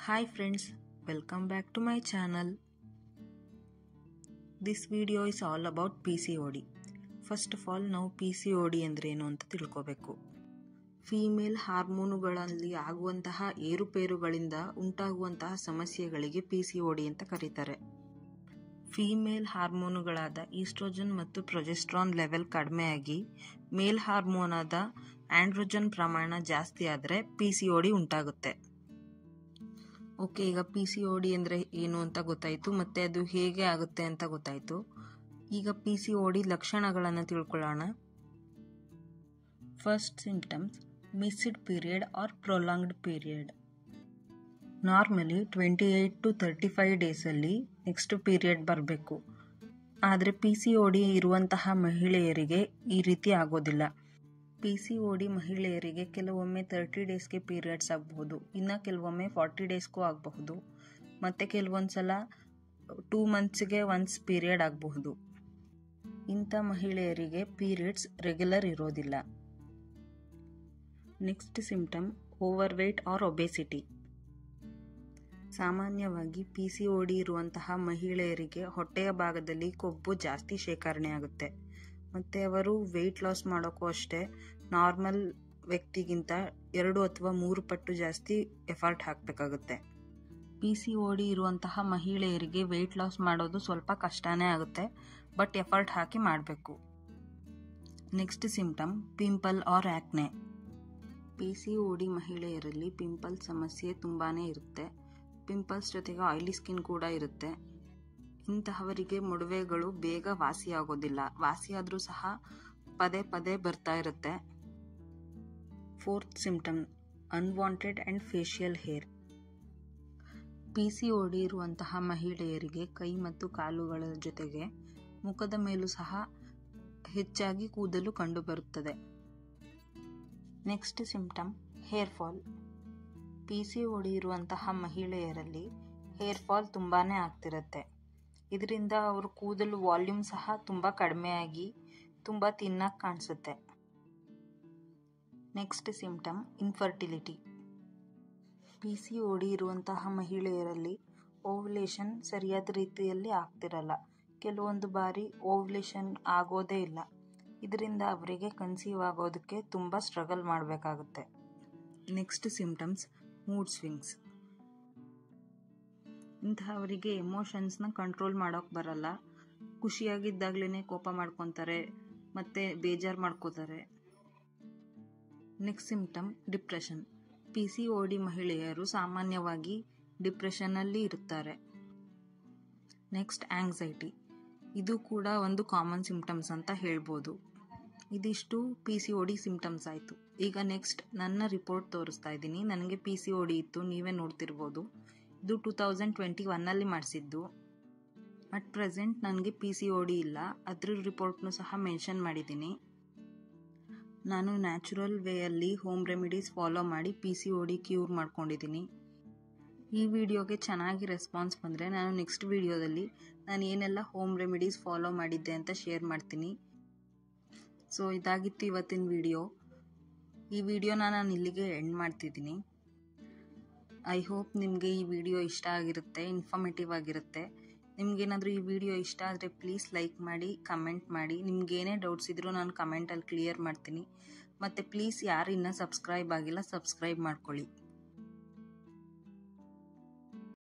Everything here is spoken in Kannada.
Hi friends, welcome back to my channel. This video is all about PCOD. First of all ನಾವು ಪಿ ಸಿ ಒ ಡಿ ಅಂದ್ರೇನು ಅಂತ ತಿಳ್ಕೋಬೇಕು ಫೀಮೇಲ್ ಹಾರ್ಮೋನುಗಳಲ್ಲಿ ಆಗುವಂತಹ ಏರುಪೇರುಗಳಿಂದ ಉಂಟಾಗುವಂತಹ ಸಮಸ್ಯೆಗಳಿಗೆ ಪಿ ಸಿ ಒ ಡಿ ಅಂತ ಕರೀತಾರೆ ಫೀಮೇಲ್ ಹಾರ್ಮೋನುಗಳಾದ ಈಸ್ಟ್ರೋಜನ್ ಮತ್ತು ಪ್ರೊಜೆಸ್ಟ್ರಾನ್ ಲೆವೆಲ್ ಕಡಿಮೆಯಾಗಿ ಮೇಲ್ ಹಾರ್ಮೋನಾದ ಆಂಡ್ರೋಜನ್ ಪ್ರಮಾಣ ಜಾಸ್ತಿ ಆದರೆ ಪಿ ಸಿ ಒ ಡಿ ಉಂಟಾಗುತ್ತೆ ಓಕೆ ಈಗ ಪಿ ಸಿ ಒ ಡಿ ಅಂದರೆ ಏನು ಅಂತ ಗೊತ್ತಾಯಿತು ಮತ್ತು ಅದು ಹೇಗೆ ಆಗುತ್ತೆ ಅಂತ ಗೊತ್ತಾಯಿತು ಈಗ ಪಿ ಸಿ ಒ ಡಿ ಲಕ್ಷಣಗಳನ್ನು ತಿಳ್ಕೊಳ್ಳೋಣ first symptoms missed period or prolonged period normally twenty eight to thirty five ಡೇಸಲ್ಲಿ ನೆಕ್ಸ್ಟ್ ಪೀರಿಯಡ್ ಬರಬೇಕು ಆದರೆ ಪಿ ಸಿ ಒ ಡಿ ಇರುವಂತಹ ಮಹಿಳೆಯರಿಗೆ ಈ ರೀತಿ ಆಗೋದಿಲ್ಲ ಪಿ ಸಿ ಒ ಡಿ ಮಹಿಳೆಯರಿಗೆ ಕೆಲವೊಮ್ಮೆ ತರ್ಟಿ ಡೇಸ್ಗೆ ಪೀರಿಯಡ್ಸ್ ಆಗಬಹುದು ಇನ್ನು ಕೆಲವೊಮ್ಮೆ ಫಾರ್ಟಿ ಡೇಸ್ಗೂ ಆಗಬಹುದು ಮತ್ತು ಕೆಲವೊಂದು ಸಲ ಟೂ ಮಂತ್ಸ್ಗೆ ಒನ್ಸ್ ಪೀರಿಯಡ್ ಆಗಬಹುದು ಇಂಥ ಮಹಿಳೆಯರಿಗೆ ಪೀರಿಯಡ್ಸ್ ರೆಗ್ಯುಲರ್ ಇರೋದಿಲ್ಲ next symptom overweight or obesity ಸಾಮಾನ್ಯವಾಗಿ ಪಿ ಸಿ ಒ ಡಿ ಇರುವಂತಹ ಮಹಿಳೆಯರಿಗೆ ಹೊಟ್ಟೆಯ ಭಾಗದಲ್ಲಿ ಕೊಬ್ಬು ಜಾಸ್ತಿ ಶೇಖರಣೆ ಆಗುತ್ತೆ ಮತ್ತು ಅವರು ವೆಯ್ಟ್ ಲಾಸ್ ಮಾಡೋಕ್ಕೂ ಅಷ್ಟೇ ನಾರ್ಮಲ್ ವ್ಯಕ್ತಿಗಿಂತ ಎರಡು ಅಥವಾ ಮೂರು ಪಟ್ಟು ಜಾಸ್ತಿ ಎಫರ್ಟ್ ಹಾಕಬೇಕಾಗುತ್ತೆ ಪಿ ಸಿ ಒ ಡಿ ಇರುವಂತಹ ಮಹಿಳೆಯರಿಗೆ ವೆಯ್ಟ್ ಲಾಸ್ ಮಾಡೋದು ಸ್ವಲ್ಪ ಕಷ್ಟನೇ ಆಗುತ್ತೆ ಬಟ್ ಎಫರ್ಟ್ ಹಾಕಿ ಮಾಡಬೇಕು next symptom pimple or acne P C O D ಮಹಿಳೆಯರಲ್ಲಿ ಪಿಂಪಲ್ ಸಮಸ್ಯೆ ತುಂಬಾ ಇರುತ್ತೆ ಪಿಂಪಲ್ಸ್ ಜೊತೆಗೆ ಆಯಿಲಿ ಸ್ಕಿನ್ ಕೂಡ ಇರುತ್ತೆ ಇಂತಹವರಿಗೆ ಮೊಡವೆಗಳು ಬೇಗ ವಾಸಿಯಾಗೋದಿಲ್ಲ ವಾಸಿಯಾದರೂ ಸಹ ಪದೇ ಪದೇ ಬರ್ತಾ ಇರುತ್ತೆ fourth symptom unwanted and facial hair P C O D ಇರುವಂತಹ ಮಹಿಳೆಯರಿಗೆ ಕೈ ಮತ್ತು ಕಾಲುಗಳ ಜೊತೆಗೆ ಮುಖದ ಮೇಲೂ ಸಹ ಹೆಚ್ಚಾಗಿ ಕೂದಲು ಕಂಡುಬರುತ್ತದೆ next symptom hair fall P C O D ಇರುವಂತಹ ಮಹಿಳೆಯರಲ್ಲಿ ಹೇರ್ ಫಾಲ್ ತುಂಬಾ ಆಗ್ತಿರುತ್ತೆ ಇದರಿಂದ ಅವ್ರ ಕೂದಲು ವಾಲ್ಯೂಮ್ ಸಹ ತುಂಬ ಕಡಿಮೆಯಾಗಿ ತುಂಬ ತಿನ್ನಕ್ಕೆ ಕಾಣಿಸುತ್ತೆ next symptom infertility P C O D ಇರುವಂತಹ ಮಹಿಳೆಯರಲ್ಲಿ ಓವ್ಯುಲೇಷನ್ ಸರಿಯಾದ ರೀತಿಯಲ್ಲಿ ಆಗ್ತಿರಲ್ಲ ಕೆಲವೊಂದು ಬಾರಿ ಓವ್ಯುಲೇಷನ್ ಆಗೋದೇ ಇಲ್ಲ ಇದರಿಂದ ಅವರಿಗೆ ಕನ್ಸೀವ್ ಆಗೋದಕ್ಕೆ ತುಂಬ ಸ್ಟ್ರಗಲ್ ಮಾಡಬೇಕಾಗುತ್ತೆ ನೆಕ್ಸ್ಟ್ ಸಿಂಪ್ಟಮ್ಸ್ ಮೂಡ್ ಸ್ವಿಂಗ್ಸ್ ಇಂತಹವರಿಗೆ ಎಮೋಷನ್ಸ್ನ ಕಂಟ್ರೋಲ್ ಮಾಡೋಕೆ ಬರಲ್ಲ ಖುಷಿಯಾಗಿದ್ದಾಗಲೇ ಕೋಪ ಮಾಡ್ಕೊತಾರೆ ಮತ್ತು ಬೇಜಾರು ಮಾಡ್ಕೋತಾರೆ next symptom depression P C O D ಮಹಿಳೆಯರು ಸಾಮಾನ್ಯವಾಗಿ ಡಿಪ್ರೆಷನ್ನಲ್ಲಿ ಇರುತ್ತಾರೆ ನೆಕ್ಸ್ಟ್ ಆಂಗ್ಸೈಟಿ ಇದು ಕೂಡ ಒಂದು ಕಾಮನ್ ಸಿಂಪ್ಟಮ್ಸ್ ಅಂತ ಹೇಳ್ಬೋದು ಇದಿಷ್ಟು P C O D symptoms ಆಯಿತು ಈಗ ನೆಕ್ಸ್ಟ್ ನನ್ನ ರಿಪೋರ್ಟ್ ತೋರಿಸ್ತಾ ಇದ್ದೀನಿ ನನಗೆ ಪಿ ಸಿ ಒ ಡಿ ಇತ್ತು ನೀವೇ ನೋಡ್ತಿರ್ಬೋದು ಇದು ಟೂ ತೌಸಂಡ್ ಟ್ವೆಂಟಿ ಒನ್ನಲ್ಲಿ ಮಾಡಿಸಿದ್ದು ಅಟ್ ಪ್ರೆಸೆಂಟ್ ನನಗೆ ಪಿ ಸಿ ಒ ಡಿ ಇಲ್ಲ ಅದ್ರ ರಿಪೋರ್ಟ್ನು ಸಹ ಮೆನ್ಷನ್ ಮಾಡಿದ್ದೀನಿ ನಾನು ನ್ಯಾಚುರಲ್ ವೇಯಲ್ಲಿ ಹೋಮ್ ರೆಮಿಡೀಸ್ ಫಾಲೋ ಮಾಡಿ P C O D cure ಮಾಡ್ಕೊಂಡಿದ್ದೀನಿ ಈ ವಿಡಿಯೋಗೆ ಚೆನ್ನಾಗಿ ರೆಸ್ಪಾನ್ಸ್ ಬಂದರೆ ನಾನು ನೆಕ್ಸ್ಟ್ ವಿಡಿಯೋದಲ್ಲಿ ನಾನು ಏನೆಲ್ಲ ಹೋಮ್ ರೆಮಿಡೀಸ್ ಫಾಲೋ ಮಾಡಿದ್ದೆ ಅಂತ ಶೇರ್ ಮಾಡ್ತೀನಿ ಸೊ ಇದಾಗಿತ್ತು ಇವತ್ತಿನ ವಿಡಿಯೋ ಈ ವಿಡಿಯೋನ ನಾನು ಇಲ್ಲಿಗೆ ಎಂಡ್ ಮಾಡ್ತಿದ್ದೀನಿ ಐ ಹೋಪ್ ನಿಮಗೆ ಈ ವಿಡಿಯೋ ಇಷ್ಟ ಆಗಿರುತ್ತೆ ಇನ್ಫಾರ್ಮೇಟಿವ್ ಆಗಿರುತ್ತೆ ನಿಮಗೇನಾದರೂ ಈ ವಿಡಿಯೋ ಇಷ್ಟ ಆದರೆ ಪ್ಲೀಸ್ ಲೈಕ್ ಮಾಡಿ ಕಮೆಂಟ್ ಮಾಡಿ ನಿಮ್ಗೇನೇ ಡೌಟ್ಸ್ ಇದ್ದರೂ ನಾನು ಕಮೆಂಟಲ್ಲಿ ಕ್ಲಿಯರ್ ಮಾಡ್ತೀನಿ ಮತ್ತು ಪ್ಲೀಸ್ ಯಾರು ಇನ್ನೂ ಸಬ್ಸ್ಕ್ರೈಬ್ ಆಗಿಲ್ಲ ಸಬ್ಸ್ಕ್ರೈಬ್ ಮಾಡ್ಕೊಳ್ಳಿ